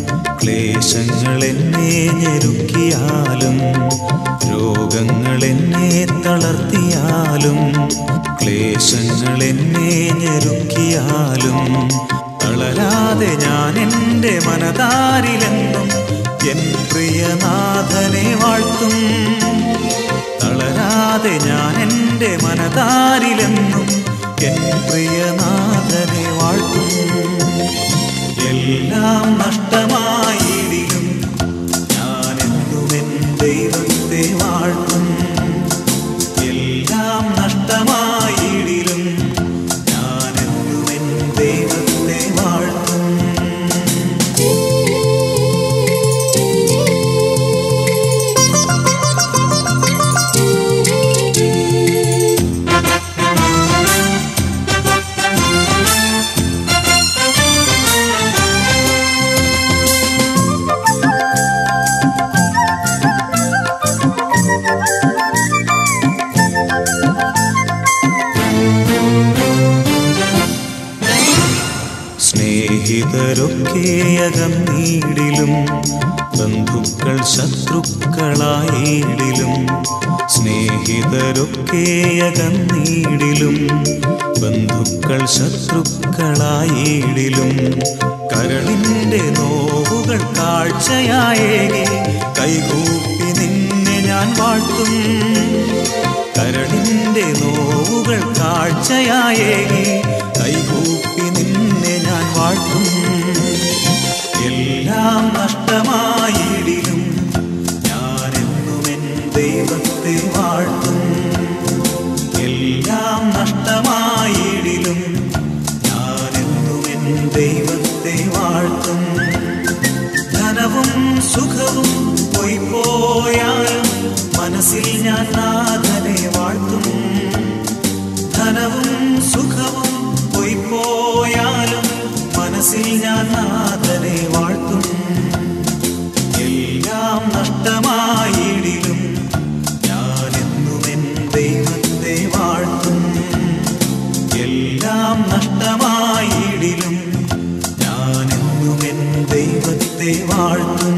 ക്ലേശങ്ങൾ എന്നെ ഞെരുക്കിയാലും രോഗങ്ങൾ എന്നെ തളർത്തിയാലും ക്ലേശങ്ങൾ എന്നെ ഞെരുക്കിയാലും തളരാതെ ഞാൻ എൻ്റെ മനതാരിലെന്നും എൻ പ്രിയനാഥനെ വാഴ്ത്തും തളരാതെ ഞാൻ എൻ്റെ മനതാരിലെന്നും എൻ പ്രിയനാഥനെ വാഴ്ത്തും എല്ലാം നഷ്ടമായിടിലും ഞാനെന്നും എൻ ദൈവത്തെ വാഴ്ത്തും എല്ലാം നഷ്ടമായിടിലും ഞാനെന്നും എൻ ദൈവത്തെ വാഴ്ത്തും സ്നേഹിതരൊക്കെയകം നീടിലും ബന്ധുക്കൾ ശത്രുക്കളായിടിലും സ്നേഹിതരൊക്കെയകം നീടിലും ബന്ധുക്കൾ ശത്രുക്കളായിടിലും കരളിൻ്റെ നോവുകൾ കാഴ്ചയായേകി കൈകൂപ്പി നിന്നെ ഞാൻ വാഴ്ത്തും കരളിൻ്റെ നോവുകൾ കാഴ്ചയായേകി കൈകൂപ്പി നിന്നെ ഞാൻ വാഴ്ത്തും എല്ലാം നഷ്ടമായിടിലും ഞാനെന്നും എൻ ദൈവത്തെ വാഴ്ത്തും എല്ലാം നഷ്ടമായിടിലും ഞാനെന്നും എൻ ദൈവത്തെ വാഴ്ത്തും ധനവും സുഖവും പോയി പോയാലും മനസ്സിൽ ഞാൻ നാഥനെ വാഴ്ത്തും ധനവും സുഖവും പോയി പോയാലും മനസ്സിൽ ഞാൻ നാഥനെ വാഴ്ത്തും എല്ലാം നഷ്ടമായിടിലും ഞാനെന്നും എൻ ദൈവത്തെ വാഴ്ത്തും എല്ലാം നഷ്ടമായിടിലും ഞാനെന്നും എൻ ദൈവത്തെ വാഴ്ത്തും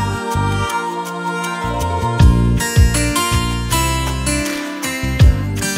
ും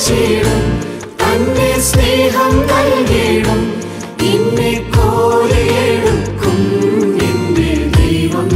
താലോലിച്ചിടും തന്റെ സ്നേഹം നൽകിടും എന്നെ കോരിയെടുക്കും എന്റെ ദൈവം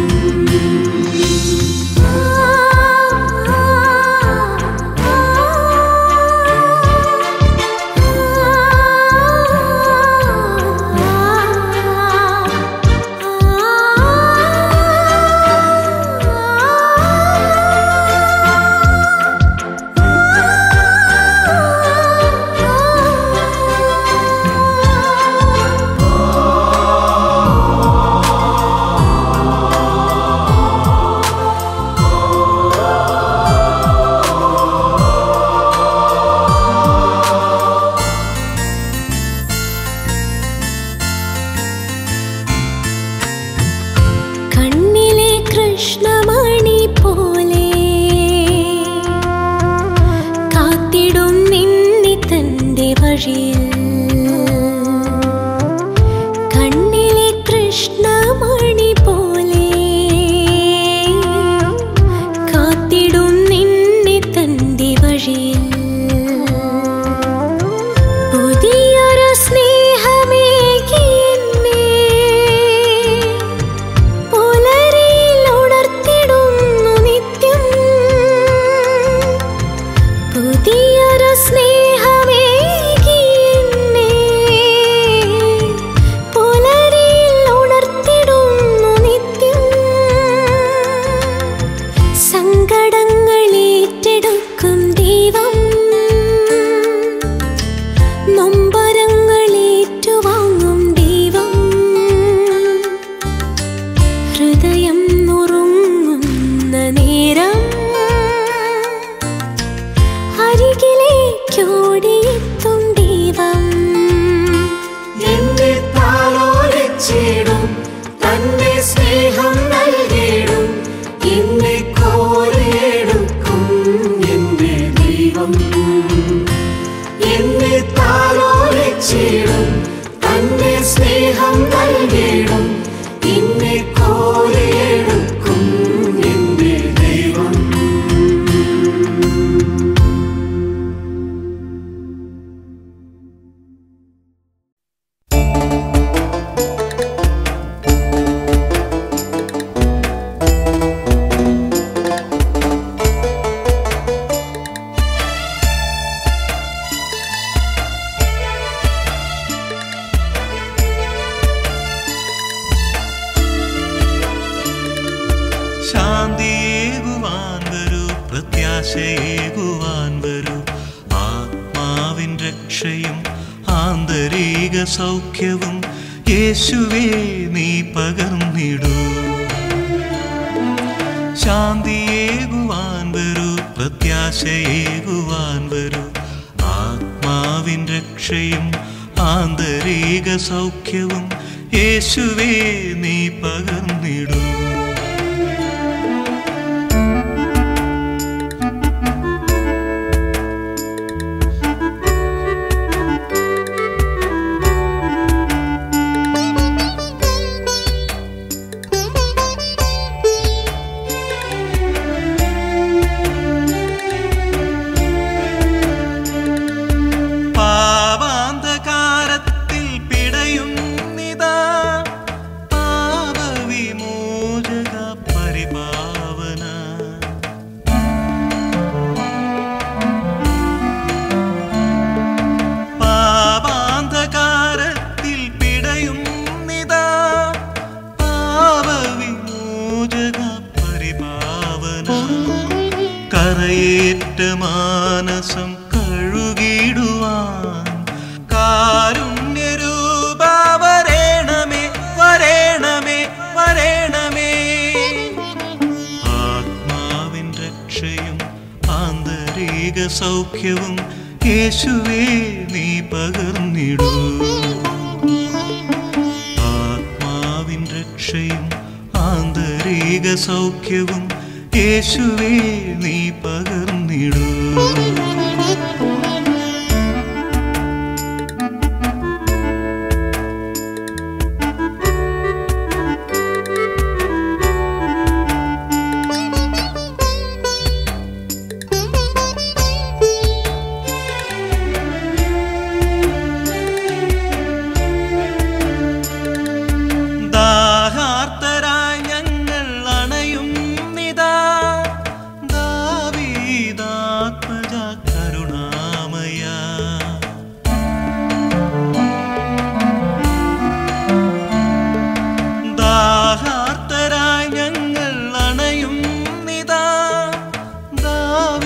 കണ്ണിലെ കൃഷ്ണമണി പോലെ കാത്തിടും നിന്നെ തന്റെ വഴിയിൽ കണ്ണിലെ കൃഷ്ണമണി പോലെ കാത്തിടും നിന്നെ തന്റെ വഴിയിൽ പുതിയൊരു സ്നേഹമേകി എന്നെ പുലരിയിൽ ഉണർത്തിടുന്നു നിത്യം പുതിയൊരു സ്നേഹമേകി എന്നെ പുലരിയിൽ ഉണർത്തിടുന്നു നിത്യം സങ്കടങ്ങൾ ഏറ്റെടുക്കും ദൈവം നൊമ്പരങ്ങൾ ഏറ്റുവാങ്ങും ദൈവം ഹൃദയം നുറുങ്ങുന്ന നേരം അരികിലേക്കോടിയെത്തും ദൈവം എന്നെ താലോലിച്ചിടും തന്റെ സ്നേഹം നൽകിടും എന്നെ കോരിയെടുക്കും എന്റെ ദൈവം എന്നെ താലോലിച്ചിടും തന്റെ സ്നേഹം നൽകിടും എന്നെ കോരിയെടുക്കും എന്റെ ദൈവം ശാന്തിയേകുവാൻ വരൂ പ്രത്യാശയേകുവാൻ വരൂ ആത്മാവിൻ രക്ഷയും ആന്തരിക സൗഖ്യവും യേശുവേ നീ പകർന്നിടൂ ശാന്തിയേകുവാൻ വരൂ പ്രത്യാശയേകുവാൻ വരൂ ആത്മാവിൻ രക്ഷയും ആന്തരിക സൗഖ്യവും യേശുവേ നീ പകർന്നിടൂ പാപാന്ധകാരത്തിൽ പിടയുന്നിതാ പാപവിമോചക പരിപാവന പാപാന്ധകാരത്തിൽ പിടയുന്നിതാ പാപവിമോചക പരിപാവന കരയേറ്റ മാനസം കഴുകിടുവാൻ കാരുണ്യരൂപ വരേണമേ വരേണമേ വരേണമേ ആത്മാവിൻ രക്ഷയും ആന്തരിക സൗഖ്യവും യേശുവേ നീ പകർന്നിടൂ ആത്മാവിൻ രക്ഷയും ആന്തരിക സൗഖ്യവും യേശുവേ നീ പകർന്നിടൂ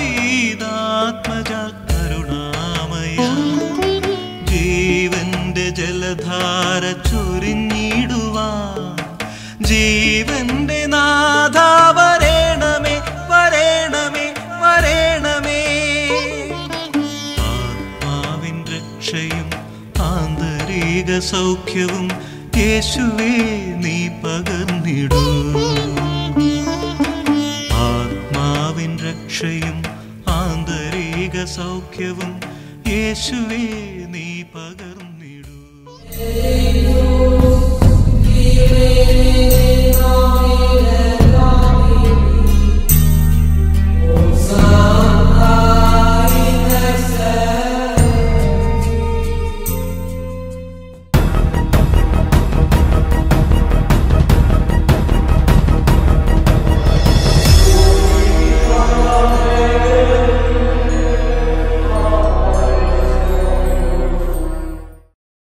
ദാവീദാത്മജ കരുണാമയ ജീവന്റെ ജലധാര ചൊരിഞ്ഞിടുവാൻ ജീവന്റെ നാഥ വരേണമേ വരേണമേ വരേണമേ ആത്മാവിൻ രക്ഷയും ആന്തരിക സൗഖ്യവും യേശുവേ നീ പകർന്നിടൂ ആത്മാവിൻ രക്ഷയും ആന്തരിക സൗഖ്യവും യേശുവേ നീ പകർന്നിടൂ